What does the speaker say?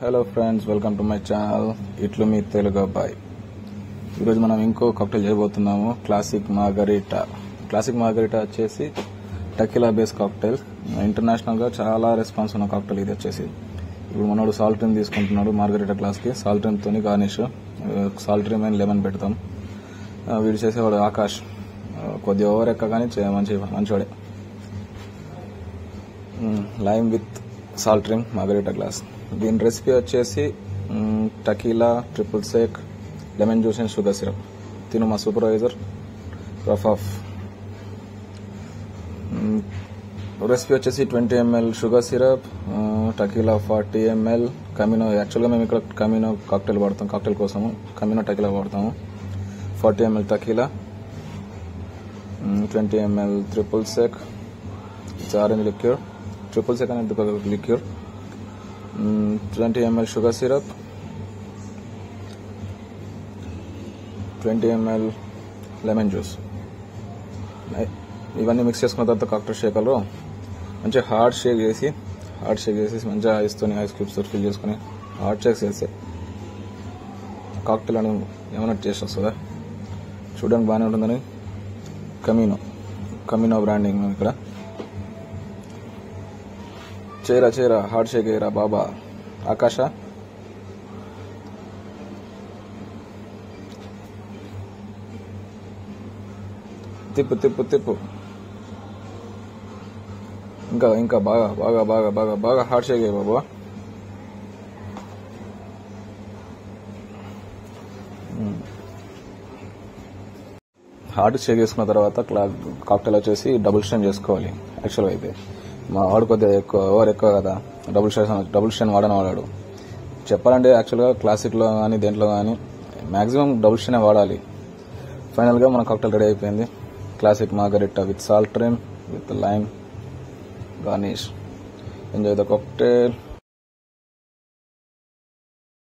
hello friends welcome to my channel ఇట్లు మీ తెలుగు అబ్బాయి ఈరోజు మనం ఇంకో కాక్టైల్ చేయబోతున్నాము క్లాసిక్ మార్గరిటా క్లాసిక్ మార్గరిటా వచ్చేసి టకిలా బేస్ కాక్టైల్ ఇంటర్నేషనల్ గా చాలా రెస్పాన్స్ ఉన్న కాక్టైల్ ఇది వచ్చేసి ఇప్పుడు మనోడు సాల్ట్ డ్రింక్ తీసుకుంటున్నాడు మార్గరిటా క్లాస్ కి సాల్ట్ డ్రింక్ తోని garnish salt drink and lemon పెడతాం ఆ, వీడు చేసేవాడు ఆకాష్ ఆ, కొద్దిగా ఓవర్ ఎక్కగానే చే- మంచి మంచివాడే lime with salt drink margarita glass దీని రెసిపీ వచ్చేసి మ్, tequila triple sec lemon juice and sugar syrup తిను మా సూపర్వైజర్ రఫ్ ఆఫ్ రెసిపీ వచ్చేసి twenty ML sugar syrup tequila forty ML Camino యాక్చువల్గా మేము ఇక్కడ కమినో కాక్టైల్ వాడతాం కాక్టైల్ కోసము కమినో టకీలా వాడతాము forty ML tequila twenty ML triple sec it's orange liqueur triple sec అనేది ఒక liqueur twenty ML sugar syrup twenty ML lemon juice ఇవన్నీ mix చేసుకున్న తర్వాత కాక్టైల్ షేకర్లో మంచిగా హార్డ్ షేక్ చేసి హార్డ్ షేక్ చేసి మంచిగా ఐస్తో ఐస్ క్యూబ్స్ తో ఫిల్ చేసుకుని హార్డ్ షేక్ చేస్తే కాక్టైల్ అని ఏమైనా టేస్ట్ వస్తుందా చూడడానికి బాగానే ఉంటుందని కమీనో కమీనో బ్రాండింగ్ ఇక్కడ చేయరా చేయరా హార్డ్ షేక్ అయ్యరా బాబా ఆకాశ తిప్పు తిప్పు తిప్పు ఇంకా ఇంకా బాగా బాగా బాగా బాగా బాగా హార్డ్ షేక్ అయ్యి బాబా హార్డ్ షేక్ చేసుకున్న తర్వాత క్లా కాక్టైల్ వచ్చేసి డబుల్ స్టెన్ చేసుకోవాలి యాక్చువల్గా అయితే మా వాడు కొద్దిగా ఎక్కువ ఓవర్ ఎక్కువ కదా డబుల్ స్టెన్ డబుల్ స్టెన్ వాడని వాడాడు చెప్పాలంటే యాక్చువల్గా క్లాసిక్లో కానీ దేంట్లో కానీ మాక్సిమం డబుల్ స్టెన్ వాడాలి ఫైనల్గా మన కాక్టైల్ రెడీ అయిపోయింది classic margarita with salt trim with lime garnish enjoy the cocktail